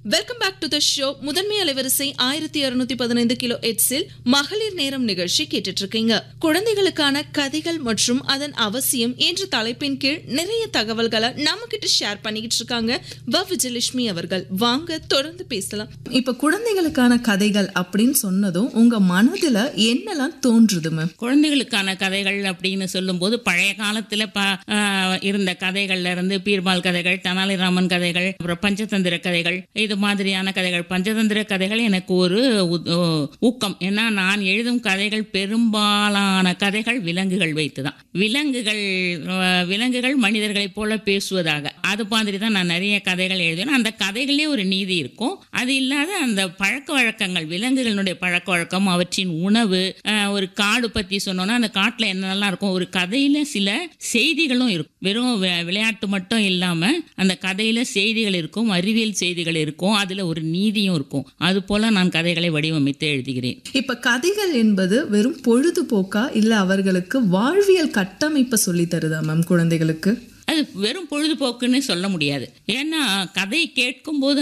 welcome back to the show முதன்மை அலைவரிசை ஆயிரத்தி இருநூத்தி பதினைந்து கிலோ எட்ஸில் மகளிர் நேரம் நிகழ்ச்சி கேட்டுட்டு இருக்கீங்க குழந்தைகளுக்கான கதைகள் மற்றும் அதன் அவசியம் என்ற தலைப்பின் கீழ் நிறைய தகவல்களை நம்ம கிட்ட ஷேர் பண்ணிக்கிட்டு இருக்காங்க வ விஜயலட்சுமி அவர்கள் வாங்க தொடர்ந்து பேசலாம் இப்ப குழந்தைகளுக்கான கதைகள் அப்படின்னு சொன்னதும் உங்க மனதுல என்னெல்லாம் தோன்றுது மேம் குழந்தைகளுக்கான கதைகள் அப்படின்னு சொல்லும்போது பழைய காலத்துல ப ஆஹ் இருந்த கதைகள்ல இருந்து பீர்பால் கதைகள் தெனாலிராமன் கதைகள் அப்புறம் பஞ்சதந்திர கதைகள் இது மாதிரியான கதைகள் பஞ்சதந்திர கதைகள் எனக்கு ஒரு உ- ஊ- ஊக்கம் ஏன்னா நான் எழுதும் கதைகள் பெரும்பாலான கதைகள் விலங்குகள் வைத்துதான் விலங்குகள் ஆஹ் விலங்குகள் மனிதர்களைப் போல பேசுவதாக அது மாதிரி தான் நான் நிறைய கதைகள் எழுதுவேன் அந்த கதைகளே ஒரு நீதி இருக்கும் அது இல்லாத அந்த பழக்க வழக்கங்கள் விலங்குகளுடைய பழக்க வழக்கம் அவற்றின் உணவு ஆஹ் ஒரு காடு பத்தி சொன்னோம்னா அந்த காட்டுல என்னெல்லாம் இருக்கும் ஒரு கதையில சில செய்திகளும் இருக்கும் வெறும் வி- விளையாட்டு மட்டும் இல்லாம அந்த கதையில செய்திகள் இருக்கும் அறிவியல் செய்திகள் இருக்கும் அதுல ஒரு நீதியும் இருக்கும் அது போல நான் கதைகளை வடிவமைத்து எழுதுகிறேன் இப்ப கதைகள் என்பது வெறும் பொழுதுபோக்கா இல்ல அவர்களுக்கு வாழ்வியல் கட்டமைப்பை சொல்லி தருதா மேம் குழந்தைகளுக்கு அது வெறும் பொழுதுபோக்குன்னு சொல்ல முடியாது ஏன்னா கதை கேட்கும்போது